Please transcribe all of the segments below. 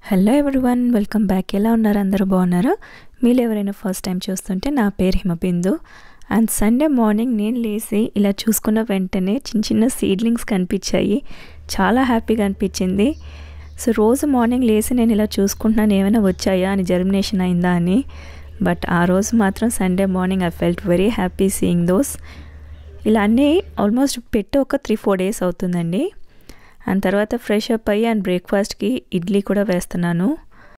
hello everyone welcome back ఎలా ఉన్నారు అందరూ బాగున్నారా మీరు ఎవరైనా ఫస్ట్ టైం చూస్తుంటే నా పేరు హిమబిందు అండ్ సండే మార్నింగ్ నేను లేచి ఇలా చూసుకున్న వెంటనే చిన్న చిన్న సీడ్లింగ్స్ కనిపించాయి చాలా హ్యాపీగా అనిపించింది సో రోజు మార్నింగ్ లేచి నేను ఇలా చూసుకుంటున్నాను ఏమైనా వచ్చాయా అని జర్మినేషన్ అయిందా అని బట్ ఆ రోజు మాత్రం Sunday morning I felt very happy seeing those ఇలా అన్నీ ఆల్మోస్ట్ పెట్టి ఒక త్రీ ఫోర్ డేస్ అవుతుందండి అండ్ తర్వాత ఫ్రెష్ అప్ అయ్యి అండ్ బ్రేక్ఫాస్ట్కి ఇడ్లీ కూడా వేస్తున్నాను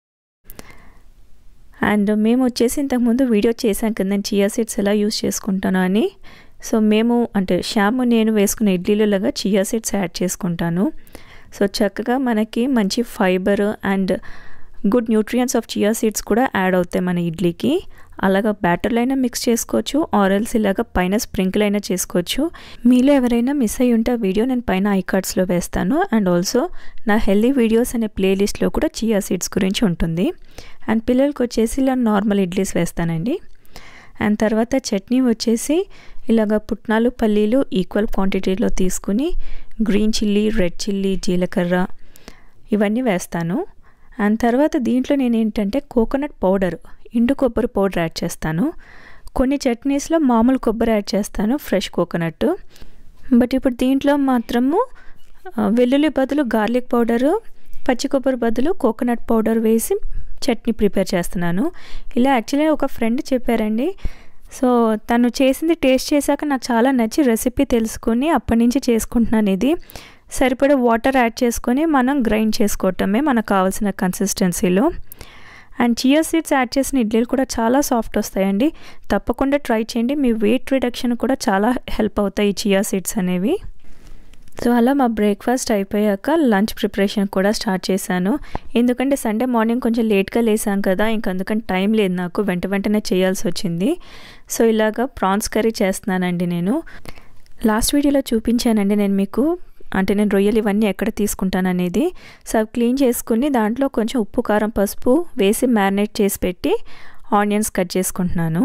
అండ్ మేము వచ్చేసి ఇంతకుముందు వీడియో చేశాం కదా నేను చియా సీడ్స్ ఎలా యూస్ చేసుకుంటాను అని సో మేము అంటే షాము నేను వేసుకున్న ఇడ్లీలలాగా చియా సీడ్స్ యాడ్ చేసుకుంటాను సో చక్కగా మనకి మంచి fibre and good nutrients of chia seeds కూడా యాడ్ అవుతాయి మన ఇడ్లీకి అలాగా బ్యాటర్లో అయినా మిక్స్ చేసుకోవచ్చు ఆరల్స్ ఇలాగా పైన స్ప్రింకిల్ అయినా చేసుకోవచ్చు మీలో ఎవరైనా మిస్ అయ్యి ఉంటే ఆ వీడియో నేను పైన ఐ కార్డ్స్లో వేస్తాను అండ్ ఆల్సో నా హెల్దీ వీడియోస్ అనే ప్లేలిస్ట్లో కూడా చియా సీడ్స్ గురించి ఉంటుంది అండ్ పిల్లలకి వచ్చేసి ఇలా నార్మల్ ఇడ్లీస్ వేస్తానండి అండ్ తర్వాత చట్నీ వచ్చేసి ఇలాగ పుట్నాలు పల్లీలు ఈక్వల్ క్వాంటిటీలో తీసుకుని గ్రీన్ చిల్లీ రెడ్ చిల్లీ జీలకర్ర ఇవన్నీ వేస్తాను అండ్ తర్వాత దీంట్లో నేను ఏంటంటే కోకోనట్ పౌడర్ ఎండు కొబ్బరి పౌడర్ యాడ్ చేస్తాను కొన్ని చట్నీస్లో మామూలు కొబ్బరి యాడ్ చేస్తాను ఫ్రెష్ కోకోనట్ బట్ ఇప్పుడు దీంట్లో మాత్రము వెల్లుల్లి బదులు గార్లిక్ పౌడరు పచ్చి కొబ్బరి బదులు కోకోనట్ పౌడర్ వేసి చట్నీ ప్రిపేర్ చేస్తున్నాను ఇలా యాక్చువల్లీ ఒక ఫ్రెండ్ చెప్పారండి సో తను చేసింది టేస్ట్ చేశాక నాకు చాలా నచ్చి రెసిపీ తెలుసుకొని అప్పటి నుంచి చేసుకుంటున్నాను ఇది సరిపడే వాటర్ యాడ్ చేసుకొని మనం గ్రైండ్ చేసుకోవటమే మనకు కావాల్సిన కన్సిస్టెన్సీలో అండ్ చియా సీడ్స్ యాడ్ చేసిన ఇడ్లీలు కూడా చాలా సాఫ్ట్ వస్తాయండి తప్పకుండా ట్రై చేయండి మీ వెయిట్ రిడక్షన్ కూడా చాలా హెల్ప్ అవుతాయి ఈ చియా సీడ్స్ అనేవి సో అలా మా బ్రేక్ఫాస్ట్ అయిపోయాక లంచ్ ప్రిపరేషన్ కూడా స్టార్ట్ చేశాను ఎందుకంటే సండే మార్నింగ్ కొంచెం లేట్గా లేసాం కదా ఇంక అందుకని టైం లేదు నాకు వెంట వెంటనే చేయాల్సి వచ్చింది సో ఇలాగా ప్రాన్స్ కర్రీ చేస్తున్నానండి నేను లాస్ట్ వీడియోలో చూపించానండి నేను మీకు అంటే నేను రొయ్యలు ఇవన్నీ ఎక్కడ తీసుకుంటాను అనేది సో క్లీన్ చేసుకుని దాంట్లో కొంచెం ఉప్పు కారం పసుపు వేసి మ్యారినేట్ చేసి పెట్టి ఆనియన్స్ కట్ చేసుకుంటున్నాను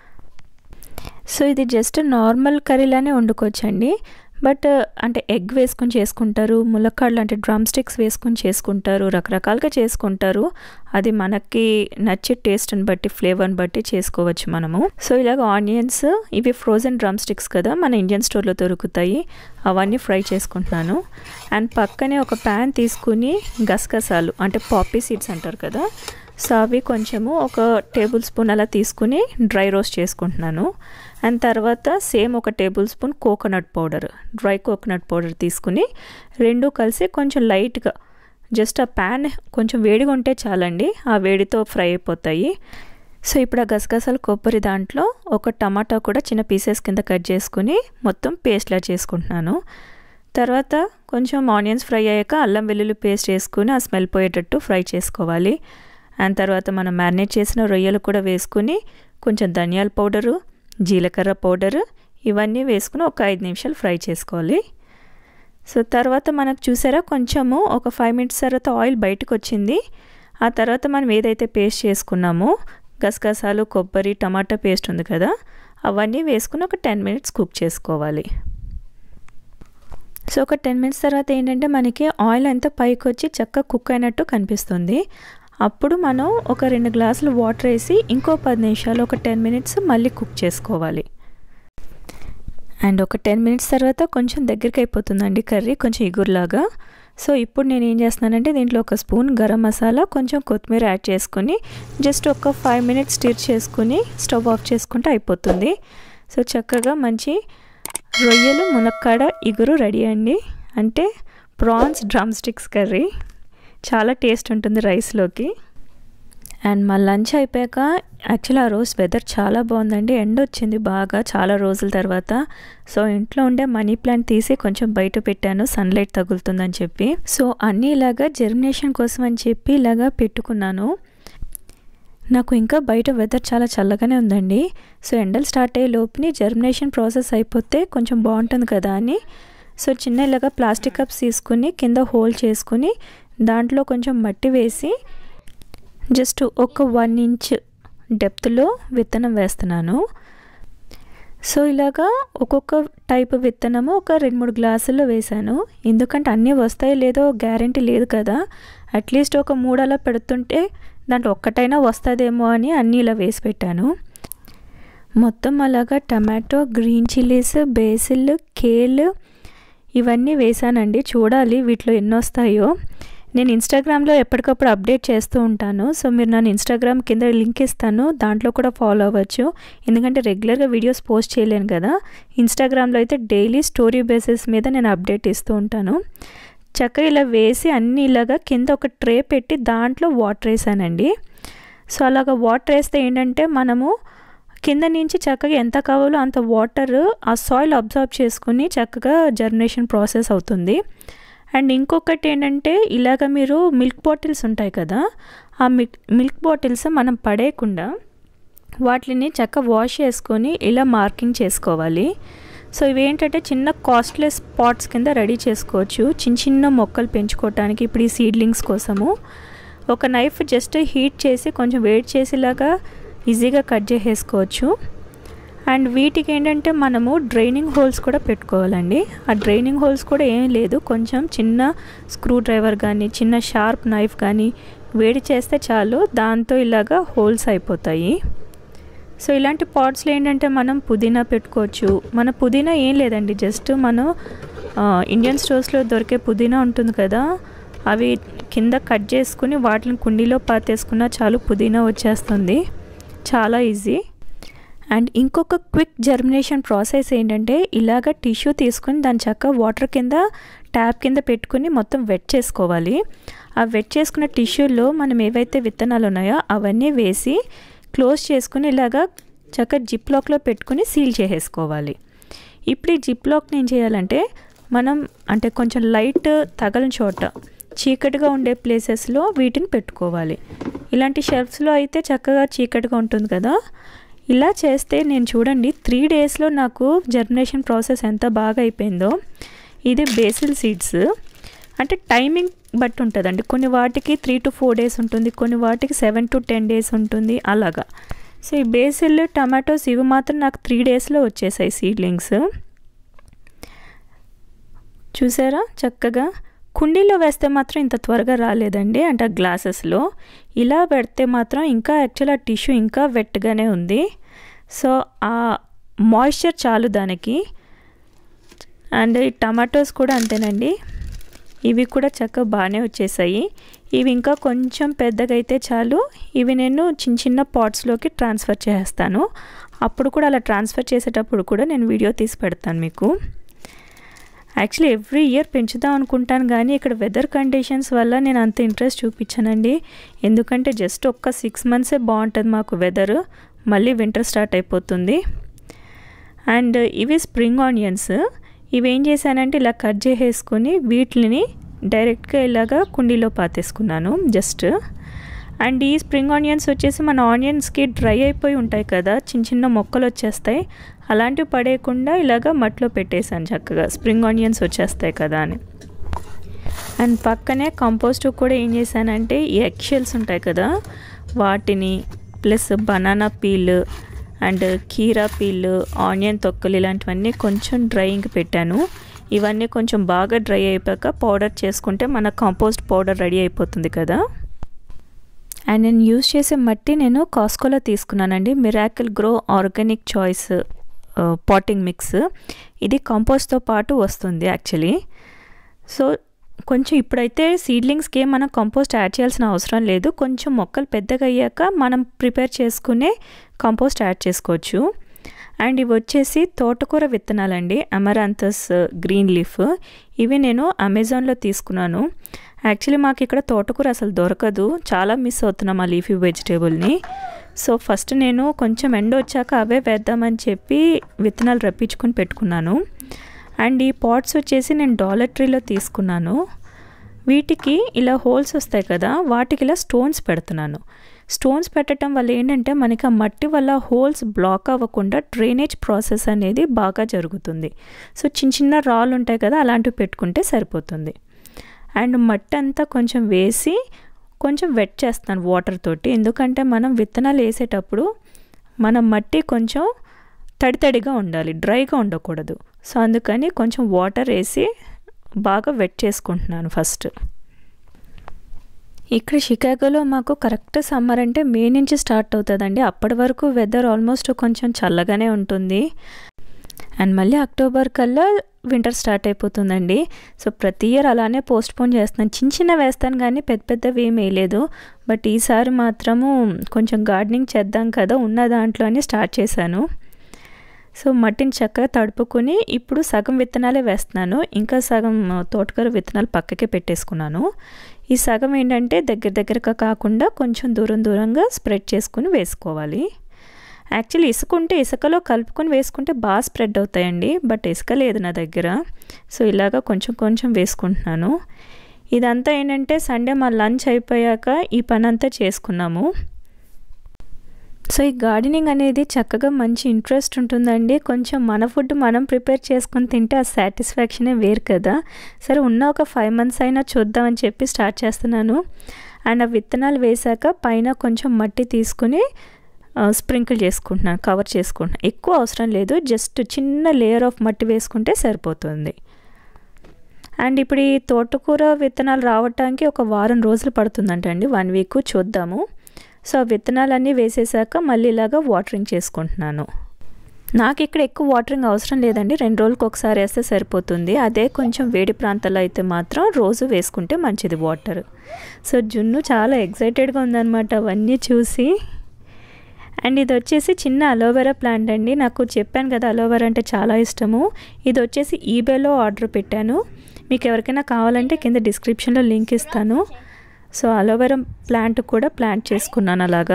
సో ఇది జస్ట్ నార్మల్ కర్రీలానే వండుకోవచ్చండి బట్ అంటే ఎగ్ వేసుకొని చేసుకుంటారు ములక్కాడలు అంటే డ్రమ్ స్టిక్స్ వేసుకొని చేసుకుంటారు రకరకాలుగా చేసుకుంటారు అది మనకి నచ్చే టేస్ట్ని బట్టి ఫ్లేవర్ని బట్టి చేసుకోవచ్చు మనము సో ఇలాగ ఆనియన్స్ ఇవి ఫ్రోజన్ డ్రమ్ స్టిక్స్ కదా మన ఇండియన్ స్టోర్లో దొరుకుతాయి అవన్నీ ఫ్రై చేసుకుంటున్నాను అండ్ పక్కనే ఒక ప్యాన్ తీసుకుని గసగసాలు అంటే పాపీ సీడ్స్ అంటారు కదా సో అవి కొంచెము ఒక టేబుల్ స్పూన్ అలా తీసుకుని డ్రై రోస్ట్ చేసుకుంటున్నాను అండ్ తర్వాత సేమ్ ఒక tablespoon coconut powder dry coconut powder తీసుకుని రెండు కలిసి కొంచెం లైట్గా జస్ట్ ఆ ప్యాన్ కొంచెం వేడిగా ఉంటే చాలండి ఆ వేడితో ఫ్రై అయిపోతాయి సో ఇప్పుడు ఆ గసగసాలు కొబ్బరి దాంట్లో ఒక టమాటా కూడా చిన్న పీసెస్ కింద కట్ చేసుకుని మొత్తం పేస్ట్లా చేసుకుంటున్నాను తర్వాత కొంచెం ఆనియన్స్ ఫ్రై అయ్యాక అల్లం వెల్లుల్లి పేస్ట్ వేసుకుని ఆ స్మెల్ పోయేటట్టు ఫ్రై చేసుకోవాలి అండ్ తర్వాత మనం మ్యారినేట్ చేసిన రొయ్యలు కూడా వేసుకుని కొంచెం ధనియాల పౌడరు జీలకర్ర పౌడరు ఇవన్నీ వేసుకుని ఒక ఐదు నిమిషాలు ఫ్రై చేసుకోవాలి సో తర్వాత మనకు చూసారా కొంచెము ఒక ఫైవ్ మినిట్స్ తర్వాత ఆయిల్ బయటకు వచ్చింది ఆ తర్వాత మనం ఏదైతే పేస్ట్ చేసుకున్నామో గసగసాలు కొబ్బరి టమాటా పేస్ట్ ఉంది కదా అవన్నీ వేసుకుని ఒక టెన్ మినిట్స్ కుక్ చేసుకోవాలి సో ఒక టెన్ మినిట్స్ తర్వాత ఏంటంటే మనకి ఆయిల్ అంతా పైకి వచ్చి చక్కగా కుక్ అయినట్టు కనిపిస్తుంది అప్పుడు మనం ఒక రెండు గ్లాసులు వాటర్ వేసి ఇంకో పది నిమిషాలు ఒక టెన్ మినిట్స్ మళ్ళీ కుక్ చేసుకోవాలి అండ్ ఒక టెన్ మినిట్స్ తర్వాత కొంచెం దగ్గరికి అయిపోతుందండి కర్రీ కొంచెం ఇగురులాగా సో ఇప్పుడు నేను ఏం చేస్తున్నానంటే దీంట్లో ఒక స్పూన్ గరం మసాలా కొంచెం కొత్తిమీర యాడ్ చేసుకొని జస్ట్ ఒక ఫైవ్ మినిట్స్ స్టిర్ చేసుకుని స్టవ్ ఆఫ్ చేసుకుంటే అయిపోతుంది సో చక్కగా మంచి రొయ్యలు మునక్కాడ ఇగురు రెడీ అండి అంటే ప్రాన్స్ డ్రమ్ స్టిక్స్ కర్రీ చాలా టేస్ట్ ఉంటుంది రైస్లోకి అండ్ మా లంచ్ అయిపోయాక యాక్చువల్లీ ఆ రోజు వెదర్ చాలా బాగుందండి ఎండ వచ్చింది బాగా చాలా రోజుల తర్వాత సో ఇంట్లో ఉండే మనీ ప్లాంట్ తీసి కొంచెం బయట పెట్టాను సన్లైట్ తగులుతుందని చెప్పి సో అన్నీ ఇలాగా జర్మినేషన్ కోసం అని చెప్పి ఇలాగా పెట్టుకున్నాను నాకు ఇంకా బయట వెదర్ చాలా చల్లగానే ఉందండి సో ఎండలు స్టార్ట్ అయ్యే లోపుని జర్మినేషన్ ప్రాసెస్ అయిపోతే కొంచెం బాగుంటుంది కదా అని సో చిన్న ఇలాగా ప్లాస్టిక్ కప్స్ తీసుకుని కింద హోల్ చేసుకుని దాంట్లో కొంచెం మట్టి వేసి జస్ట్ ఒక వన్ ఇంచ్ డెప్త్లో విత్తనం వేస్తున్నాను సో ఇలాగా ఒక్కొక్క టైప్ విత్తనము ఒక రెండు మూడు గ్లాసుల్లో వేశాను ఎందుకంటే అన్నీ వస్తాయో లేదో గ్యారంటీ లేదు కదా అట్లీస్ట్ ఒక మూడు అలా పెడుతుంటే దాంట్లో ఒక్కటైనా వస్తుందేమో అని అన్నీ ఇలా వేసి పెట్టాను మొత్తం అలాగా tomato green chillies basil kale ఇవన్నీ వేసానండి చూడాలి వీటిలో ఎన్ని వస్తాయో నేను ఇన్స్టాగ్రామ్లో ఎప్పటికప్పుడు అప్డేట్ చేస్తూ ఉంటాను సో మీరు నన్ను ఇన్స్టాగ్రామ్ కింద లింక్ ఇస్తాను దాంట్లో కూడా ఫాలో అవ్వచ్చు ఎందుకంటే రెగ్యులర్గా వీడియోస్ పోస్ట్ చేయలేను కదా ఇన్స్టాగ్రామ్లో అయితే డైలీ స్టోరీ బేసిస్ మీద నేను అప్డేట్ ఇస్తూ ఉంటాను చక్కగా ఇలా వేసి అన్నీ ఇలాగా కింద ఒక ట్రే పెట్టి దాంట్లో వాటర్ వేసానండి సో అలాగ వాటర్ వేస్తే ఏంటంటే మనము కింద నుంచి చక్కగా ఎంత కావాలో అంత వాటర్ ఆ సాయిల్ అబ్జర్వ్ చేసుకుని చక్కగా జర్మినేషన్ ప్రాసెస్ అవుతుంది అండ్ ఇంకొకటి ఏంటంటే ఇలాగ మీరు మిల్క్ బాటిల్స్ ఉంటాయి కదా ఆ మిల్క్ మిల్క్ బాటిల్స్ మనం పడేయకుండా వాటిని చక్కగా వాష్ చేసుకొని ఇలా మార్కింగ్ చేసుకోవాలి సో ఇవేంటంటే చిన్న కాస్ట్లెస్ పాట్స్ కింద రెడీ చేసుకోవచ్చు చిన్న చిన్న మొక్కలు పెంచుకోవటానికి ఇప్పుడు ఈ సీడ్లింగ్స్ కోసము ఒక నైఫ్ జస్ట్ హీట్ చేసి కొంచెం వేడి చేసేలాగా ఈజీగా కట్ చేసేసుకోవచ్చు అండ్ వీటికి ఏంటంటే మనము డ్రైనింగ్ హోల్స్ కూడా పెట్టుకోవాలండి ఆ డ్రైనింగ్ హోల్స్ కూడా ఏం లేదు కొంచెం చిన్న స్క్రూ డ్రైవర్ కానీ చిన్న షార్ప్ నైఫ్ కానీ వేడి చేస్తే చాలు దాంతో ఇలాగా హోల్స్ అయిపోతాయి సో ఇలాంటి పాట్స్లో ఏంటంటే మనం పుదీనా పెట్టుకోవచ్చు మన పుదీనా ఏం లేదండి జస్ట్ మనం ఇండియన్ స్టోర్స్లో దొరికే పుదీనా ఉంటుంది కదా అవి కింద కట్ చేసుకుని వాటిని కుండీలో పాతేసుకున్న చాలు పుదీనా వచ్చేస్తుంది చాలా ఈజీ అండ్ ఇంకొక క్విక్ జర్మినేషన్ ప్రాసెస్ ఏంటంటే ఇలాగ టిష్యూ తీసుకుని దాని చక్క వాటర్ కింద ట్యాప్ కింద పెట్టుకుని మొత్తం వెట్ చేసుకోవాలి ఆ వెట్ చేసుకున్న టిష్యూలో మనం ఏవైతే విత్తనాలు ఉన్నాయో అవన్నీ వేసి క్లోజ్ చేసుకుని ఇలాగా చక్క జిప్ లాక్లో పెట్టుకుని సీల్ చేసేసుకోవాలి ఇప్పుడు ఈ జిప్ లాక్ని ఏం చేయాలంటే మనం అంటే కొంచెం లైట్ తగలని చోట చీకటిగా ఉండే ప్లేసెస్లో వీటిని పెట్టుకోవాలి ఇలాంటి షెల్ఫ్స్లో అయితే చక్కగా చీకటిగా ఉంటుంది కదా ఇలా చేస్తే నేను చూడండి త్రీ డేస్లో నాకు జర్మినేషన్ ప్రాసెస్ ఎంత బాగా అయిపోయిందో ఇది బేసిల్ సీడ్స్ అంటే టైమింగ్ బట్టి ఉంటుందండి కొన్ని వాటికి త్రీ టు ఫోర్ డేస్ ఉంటుంది కొన్ని వాటికి సెవెన్ టు టెన్ డేస్ ఉంటుంది అలాగా సో ఈ బేసిల్ టమాటోస్ ఇవి మాత్రం నాకు త్రీ డేస్లో వచ్చేసాయి సీడ్లింగ్స్ చూసారా చక్కగా కుండీలో వేస్తే మాత్రం ఇంత త్వరగా రాలేదండి అంటే ఆ గ్లాసెస్లో ఇలా పెడితే మాత్రం ఇంకా యాక్చువల్ ఆ టిష్యూ ఇంకా వెట్గానే ఉంది సో ఆ మాయిశ్చర్ చాలు దానికి అండ్ ఈ టమాటోస్ కూడా అంతేనండి ఇవి కూడా చక్కగా బాగానే వచ్చేసాయి ఇవి ఇంకా కొంచెం పెద్దగా అయితే చాలు ఇవి నేను చిన్న చిన్న పాట్స్లోకి ట్రాన్స్ఫర్ చేస్తాను అప్పుడు కూడా అలా ట్రాన్స్ఫర్ చేసేటప్పుడు కూడా నేను వీడియో తీసి పెడతాను మీకు యాక్చువల్లీ ఎవ్రీ ఇయర్ పెంచుదాం అనుకుంటాను కానీ ఇక్కడ వెదర్ కండిషన్స్ వల్ల నేను అంత ఇంట్రెస్ట్ చూపించానండి ఎందుకంటే జస్ట్ ఒక్క సిక్స్ మంత్సే బాగుంటుంది మాకు వెదర్ మళ్ళీ వింటర్ స్టార్ట్ అయిపోతుంది అండ్ ఇవి స్ప్రింగ్ ఆనియన్స్ ఇవి ఏం చేశానంటే ఇలా కట్ చేసేసుకొని వీటిని డైరెక్ట్గా ఇలాగా కుండీలో పాతేసుకున్నాను జస్ట్ అండ్ ఈ స్ప్రింగ్ ఆనియన్స్ వచ్చేసి మన ఆనియన్స్కి డ్రై అయిపోయి ఉంటాయి కదా చిన్న చిన్న మొక్కలు వచ్చేస్తాయి అలాంటివి పడేయకుండా ఇలాగ మట్లో పెట్టేశాను చక్కగా స్ప్రింగ్ ఆనియన్స్ వచ్చేస్తాయి కదా అని అండ్ పక్కనే కంపోస్ట్ కూడా ఏం చేశానంటే ఈ ఎక్షెల్స్ ఉంటాయి కదా వాటిని ప్లస్ బనానా పీల్ అండ్ కీరా పీల్ ఆనియన్ తొక్కలు ఇలాంటివన్నీ కొంచెం డ్రైయింగ్ పెట్టాను ఇవన్నీ కొంచెం బాగా డ్రై అయిపోయాక పౌడర్ చేసుకుంటే మన కంపోస్ట్ పౌడర్ రెడీ అయిపోతుంది కదా అండ్ నేను యూస్ చేసే మట్టి నేను కాస్కోలో తీసుకున్నానండి Miracle Gro organic choice potting mix ఇది కంపోస్ట్తో పాటు వస్తుంది యాక్చువల్లీ సో కొంచెం ఇప్పుడైతే సీడ్లింగ్స్కి ఏం మనం కంపోస్ట్ యాడ్ చేయాల్సిన అవసరం లేదు కొంచెం మొక్కలు పెద్దగా అయ్యాక మనం ప్రిపేర్ చేసుకునే కంపోస్ట్ యాడ్ చేసుకోవచ్చు అండ్ ఇవి వచ్చేసి తోటకూర విత్తనాలండి అమరాంతస్ గ్రీన్ లీఫ్ ఇవి నేను అమెజాన్లో తీసుకున్నాను యాక్చువల్లీ మాకు ఇక్కడ తోటకూర అసలు దొరకదు చాలా మిస్ అవుతున్నాం ఆ లీఫీ వెజిటేబుల్ని సో ఫస్ట్ నేను కొంచెం ఎండ వచ్చాక అవే వేద్దామని చెప్పి విత్తనాలు రప్పించుకొని పెట్టుకున్నాను అండ్ ఈ పాట్స్ వచ్చేసి నేను డాలర్ ట్రీలో తీసుకున్నాను వీటికి ఇలా హోల్స్ వస్తాయి కదా వాటికి ఇలా స్టోన్స్ పెడుతున్నాను స్టోన్స్ పెట్టడం వల్ల ఏంటంటే మనకి ఆ మట్టి వల్ల హోల్స్ బ్లాక్ అవ్వకుండా డ్రైనేజ్ ప్రాసెస్ అనేది బాగా జరుగుతుంది సో చిన్న చిన్న రాళ్ళు ఉంటాయి కదా అలాంటివి పెట్టుకుంటే సరిపోతుంది అండ్ మట్టి అంతా కొంచెం వేసి కొంచెం వెట్ చేస్తాను వాటర్ తోటి ఎందుకంటే మనం విత్తనాలు వేసేటప్పుడు మన మట్టి కొంచెం తడి తడిగా ఉండాలి డ్రైగా ఉండకూడదు సో అందుకని కొంచెం వాటర్ వేసి బాగా వెట్ చేసుకుంటున్నాను ఫస్ట్ ఇక్కడ షికాగోలో మాకు కరెక్ట్ సమ్మర్ అంటే మే నుంచి స్టార్ట్ అవుతుందండి అప్పటి వరకు వెదర్ ఆల్మోస్ట్ కొంచెం చల్లగానే ఉంటుంది అండ్ మళ్ళీ అక్టోబర్ కల్లా వింటర్ స్టార్ట్ అయిపోతుందండి సో ప్రతి ఇయర్ అలానే పోస్ట్ పోన్ చేస్తున్నాను చిన్న చిన్న వేస్తాను కానీ పెద్ద పెద్దవి ఏం వేయలేదు బట్ ఈసారి మాత్రము కొంచెం గార్డెనింగ్ చేద్దాం కదా ఉన్న దాంట్లోనే స్టార్ట్ చేశాను సో మట్టిని చక్కగా తడుపుకొని ఇప్పుడు సగం విత్తనాలే వేస్తున్నాను ఇంకా సగం తోటకూర విత్తనాలు పక్కకే పెట్టేసుకున్నాను ఈ సగం ఏంటంటే దగ్గర దగ్గరగా కాకుండా కొంచెం దూరం దూరంగా స్ప్రెడ్ చేసుకుని వేసుకోవాలి యాక్చువల్లీ ఇసుక ఉంటే ఇసుకలో కలుపుకొని వేసుకుంటే బాగా స్ప్రెడ్ అవుతాయండి బట్ ఇసుక లేదు నా దగ్గర సో ఇలాగా కొంచెం కొంచెం వేసుకుంటున్నాను ఇదంతా ఏంటంటే సండే మా లంచ్ అయిపోయాక ఈ పని అంతా చేసుకున్నాము సో ఈ గార్డెనింగ్ అనేది చక్కగా మంచి ఇంట్రెస్ట్ ఉంటుందండి కొంచెం మన ఫుడ్ మనం ప్రిపేర్ చేసుకొని తింటే ఆ సాటిస్ఫాక్షనే వేరు కదా సరే ఉన్న ఒక ఫైవ్ మంత్స్ అయినా చూద్దామని చెప్పి స్టార్ట్ చేస్తున్నాను అండ్ ఆ విత్తనాలు వేశాక పైన కొంచెం మట్టి తీసుకుని స్ప్రింకిల్ చేసుకుంటున్నాను కవర్ చేసుకుంటున్నాను ఎక్కువ అవసరం లేదు జస్ట్ చిన్న లేయర్ ఆఫ్ మట్టి వేసుకుంటే సరిపోతుంది అండ్ ఇప్పుడు ఈ తోటకూర విత్తనాలు రావటానికి ఒక వారం రోజులు పడుతుందంటండి వన్ వీక్ చూద్దాము సో ఆ విత్తనాలన్నీ వేసేసాక మళ్ళీ ఇలాగా వాటరింగ్ చేసుకుంటున్నాను నాకు ఇక్కడ ఎక్కువ వాటరింగ్ అవసరం లేదండి రెండు రోజులకు ఒకసారి వేస్తే సరిపోతుంది అదే కొంచెం వేడి ప్రాంతాల్లో అయితే మాత్రం రోజు వేసుకుంటే మంచిది వాటర్ సో జున్ను చాలా ఎగ్జైటెడ్గా ఉందన్నమాట అవన్నీ చూసి అండ్ ఇది వచ్చేసి చిన్న అలోవెరా ప్లాంట్ అండి నాకు చెప్పాను కదా అలోవెరా అంటే చాలా ఇష్టము ఇది వచ్చేసి ఈబేలో ఆర్డర్ పెట్టాను మీకు ఎవరికైనా కావాలంటే కింద డిస్క్రిప్షన్లో లింక్ ఇస్తాను సో అలోవెరా ప్లాంట్ కూడా ప్లాంట్ చేసుకున్నాను అలాగా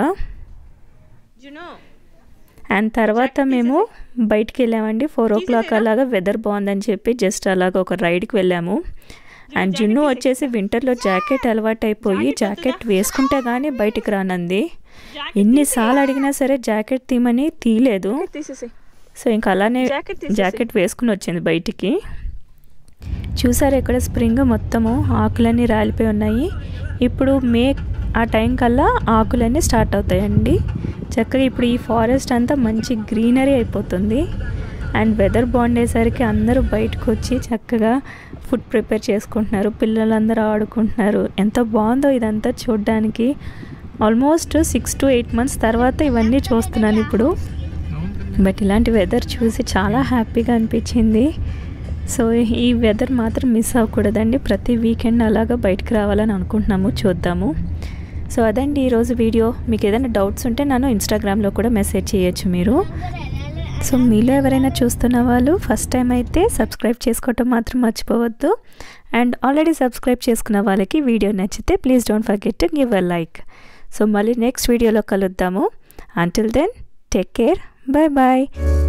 అండ్ తర్వాత మేము బయటికి వెళ్ళామండి ఫోర్ ఓ క్లాక్ అలాగా వెదర్ బాగుందని చెప్పి జస్ట్ అలాగా ఒక రైడ్కి వెళ్ళాము అండ్ జున్ను వచ్చేసి వింటర్లో జాకెట్ అలవాటు అయిపోయి జాకెట్ వేసుకుంటే కానీ బయటికి రానంది ఎన్నిసార్లు అడిగినా సరే జాకెట్ తీమని తీయలేదు సో ఇంకా అలానే జాకెట్ వేసుకుని వచ్చింది బయటికి చూసారు ఇక్కడ స్ప్రింగ్ మొత్తము ఆకులన్నీ రాలిపోయి ఉన్నాయి ఇప్పుడు మే ఆ టైం కల్లా ఆకులన్నీ స్టార్ట్ అవుతాయండి చక్కగా ఇప్పుడు ఈ ఫారెస్ట్ అంతా మంచి గ్రీనరీ అయిపోతుంది అండ్ వెదర్ బాగుండేసరికి అందరూ బయటకు వచ్చి చక్కగా ఫుడ్ ప్రిపేర్ చేసుకుంటున్నారు పిల్లలందరూ ఆడుకుంటున్నారు ఎంత బాగుందో ఇదంతా చూడడానికి almost six to eight months తర్వాత ఇవన్నీ చూస్తున్నాను ఇప్పుడు బట్ ఇలాంటి వెదర్ చూసి చాలా హ్యాపీగా అనిపించింది సో ఈ వెదర్ మాత్రం మిస్ అవ్వకూడదండి ప్రతి వీకెండ్ అలాగా బయటకు రావాలని అనుకుంటున్నాము చూద్దాము సో అదండి ఈరోజు వీడియో మీకు ఏదైనా డౌట్స్ ఉంటే నన్ను ఇన్స్టాగ్రామ్లో కూడా మెసేజ్ చేయొచ్చు మీరు సో మీలో ఎవరైనా చూస్తున్న వాళ్ళు ఫస్ట్ టైం అయితే సబ్స్క్రైబ్ చేసుకోవటం మాత్రం మర్చిపోవద్దు అండ్ ఆల్రెడీ సబ్స్క్రైబ్ చేసుకున్న వాళ్ళకి వీడియో నచ్చితే please don't forget to give a like so మళ్ళీ నెక్స్ట్ వీడియోలో కలుద్దాము until then take care bye bye